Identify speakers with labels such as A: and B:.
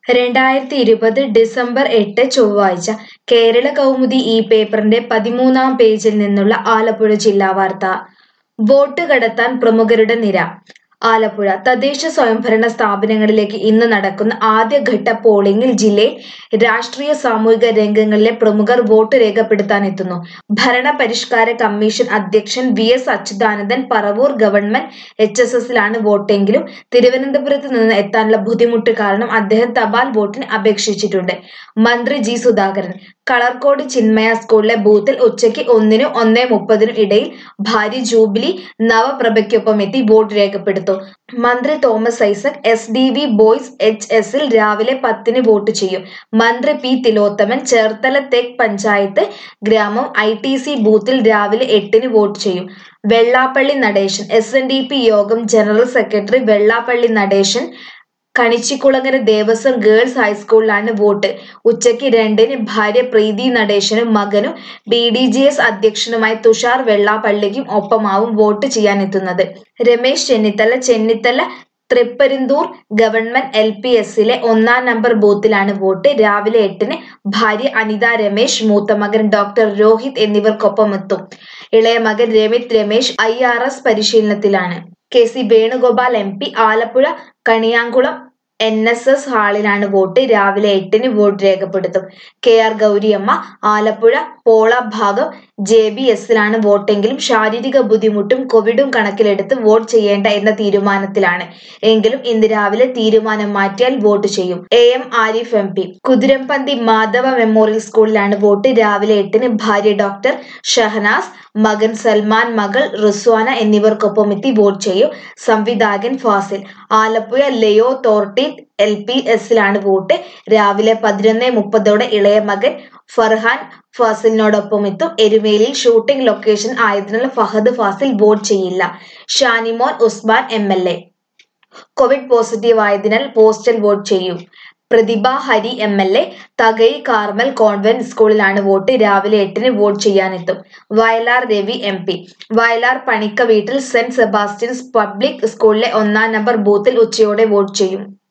A: രണ്ടായിരത്തി ഇരുപത് ഡിസംബർ എട്ട് ചൊവ്വാഴ്ച കേരള കൗമുദി ഈ പേപ്പറിന്റെ പതിമൂന്നാം പേജിൽ നിന്നുള്ള ആലപ്പുഴ ജില്ലാ വാർത്ത വോട്ട് കടത്താൻ പ്രമുഖരുടെ നിര ആലപ്പുഴ തദ്ദേശ സ്വയംഭരണ സ്ഥാപനങ്ങളിലേക്ക് ഇന്ന് നടക്കുന്ന ആദ്യഘട്ട പോളിംഗിൽ ജില്ലയിൽ രാഷ്ട്രീയ സാമൂഹിക രംഗങ്ങളിലെ പ്രമുഖർ വോട്ട് രേഖപ്പെടുത്താനെത്തുന്നു ഭരണപരിഷ്കാര കമ്മീഷൻ അധ്യക്ഷൻ V S Achuthanandan Paravur government H S എസിലാണ് വോട്ടെങ്കിലും തിരുവനന്തപുരത്ത് നിന്ന് എത്താനുള്ള ബുദ്ധിമുട്ട് കാരണം അദ്ദേഹം തപാൽ വോട്ടിന് അപേക്ഷിച്ചിട്ടുണ്ട് മന്ത്രി ജി സുധാകരൻ കളർക്കോട് ചിന്മയ സ്കൂളിലെ ബൂത്തിൽ ഉച്ചയ്ക്ക് ഒന്നിനും ഒന്നേ മുപ്പതിനും ഇടയിൽ ഭാര്യ ജൂബിലി നവപ്രഭയ്ക്കൊപ്പം എത്തി വോട്ട് രേഖപ്പെടുത്തും മന്ത്രി Thomas Isaac S D V boys H എസിൽ രാവിലെ പത്തിന് വോട്ട് ചെയ്യും മന്ത്രി പി തിലോത്തമൻ ചേർത്തല തെക്ക് പഞ്ചായത്ത് ഗ്രാമം ഐ ടി സി ബൂത്തിൽ രാവിലെ എട്ടിന് വോട്ട് ചെയ്യും Vellappally Natesan S N D P യോഗം general secretary Vellappally Natesan Kanichukulangara Devaswom girls ഹൈസ്കൂളിലാണ് വോട്ട് ഉച്ചയ്ക്ക് രണ്ടിന് ഭാര്യ പ്രീതി നടേശനും മകനും ബി ഡി ജി എസ് അധ്യക്ഷനുമായ തുഷാർ വെള്ളാപ്പള്ളിക്കും ഒപ്പമാവും വോട്ട് ചെയ്യാനെത്തുന്നത് Ramesh Chennithala Chennithala Thripparunthoor government L P എസിലെ ഒന്നാം നമ്പർ ബൂത്തിലാണ് വോട്ട് രാവിലെ എട്ടിന് ഭാര്യ അനിത രമേശ് മൂത്ത മകൻ ഡോക്ടർ രോഹിത് എന്നിവർക്കൊപ്പം എത്തും ഇളയ മകൻ Ramith Ramesh I R S പരിശീലനത്തിലാണ് K C Venugopal M P Alappuzha Kaniyankulam N S S ഹാളിലാണ് വോട്ട് രാവിലെ എട്ടിന് വോട്ട് രേഖപ്പെടുത്തും കെ ആർ ഗൗരിയമ്മ ആലപ്പുഴ പോള ഭാഗം ജെ ബി എസിലാണ് വോട്ടെങ്കിലും ശാരീരിക ബുദ്ധിമുട്ടും കോവിഡും കണക്കിലെടുത്ത് വോട്ട് ചെയ്യേണ്ട എന്ന തീരുമാനത്തിലാണ് എങ്കിലും ഇന്ന് രാവിലെ തീരുമാനം മാറ്റിയാൽ വോട്ട് ചെയ്യും A M Arif M P Kuthirapanthi Madhava memorial സ്കൂളിലാണ് വോട്ട് രാവിലെ എട്ടിന് ഭാര്യ ഡോക്ടർ ഷഹനാസ് മകൻ സൽമാൻ മകൾ റിസ്വാന എന്നിവർക്കൊപ്പം എത്തി വോട്ട് ചെയ്യും സംവിധായകൻ Fazil Alappuzha Leo thirteen L P എസിലാണ് വോട്ട് രാവിലെ പതിനൊന്ന് മുപ്പതോടെ ഇളയ മകൻ ഫർഹാൻ ഫാസിലിനോടൊപ്പം എത്തും എരുമേലിയിൽ ഷൂട്ടിംഗ് ലൊക്കേഷൻ ആയതിനാൽ ഫഹദ് ഫാസിൽ വോട്ട് ചെയ്യില്ല Shanimol Usman M L A covid positive ആയതിനാൽ പോസ്റ്റൽ വോട്ട് ചെയ്യും Prathibha Hari M L A Thakazhy Carmel convent സ്കൂളിലാണ് വോട്ട് രാവിലെ എട്ടിന് വോട്ട് ചെയ്യാനെത്തും വയലാർ രവി എം പി വയലാർ പണിക്ക വീട്ടിൽ സെന്റ് സെബാസ്റ്റ്യൻസ് പബ്ലിക് സ്കൂളിലെ ഒന്നാം നമ്പർ ബൂത്തിൽ ഉച്ചയോടെ വോട്ട് ചെയ്യും